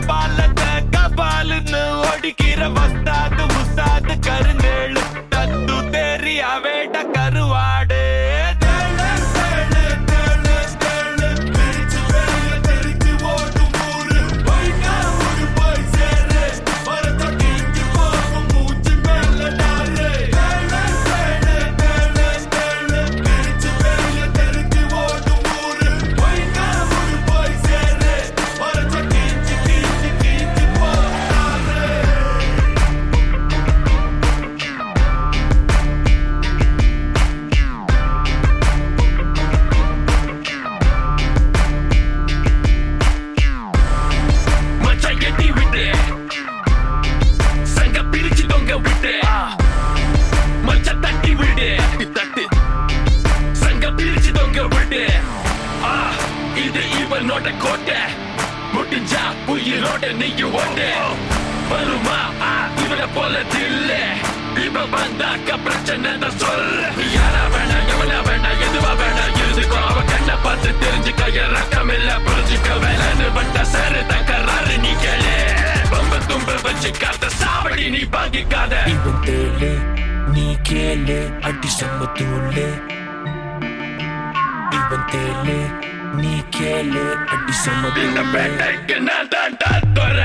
கபாலத்தை கபாலுன்னு ஒடிக்கிற வஸ்தாது உசாது கருந்தேழு தத்து தெரிய வேட கருவாடு தேளு, தேளு, தேளு, தேளு, பிரிச்சு வேலைய தெரிச்சு ஓடும் ஊரு. போய்க்கா, ஊரு போய் சேரு. மரத்தொட்டி இஞ்சி போகும் மூச்சு மேல நாறு. தேளு, தேளு, தேளு, தேளு, பிரிச்சு வேலைய தெரிச்சு ஓடும் ஊரு. போய்க்கா, ஊரு போய் சேரு. மரத்தொட்டி இஞ்சி, கீச்சு, கீச்சு போகும் நாறு. மச்சான் எட்டி விட்டு சங்க பிரிச்சு தொங்க விட்டு மச்சான் தட்டி விடு தட்டு சங்க பிரிச்சு தொங்க விட்டு ஆ, இது இவனோட கோட்டை முடிஞ்சா உயிரோட நீங்க ஓட்டு வருமா ஆ, இவனை போல தில்ல இவன் வந்தாக்க பிரச்சனை தான் சொல்லு யாரா வேணா எவனா வேணா எதுவா வேணா இருந்துக்கோ அவ கண்ணை பார்த்து தெரிஞ்சுக்க என் ரக்கம் இல்ல புரிஞ்சுக்க வேலைன்னு வந்த சரு தக்கறாரு நீ கேளு பம்ப தும்ப வச்சுக்காத சாவடி நீ பாக்கிக்காத இவன் தேளு நீ கேளு அடி செம்ம தூளு இவன் தேளு நீ கேளு அடி செம்ம இந்த தூளு பேட்டைக்கு நான் தான் தான் துறை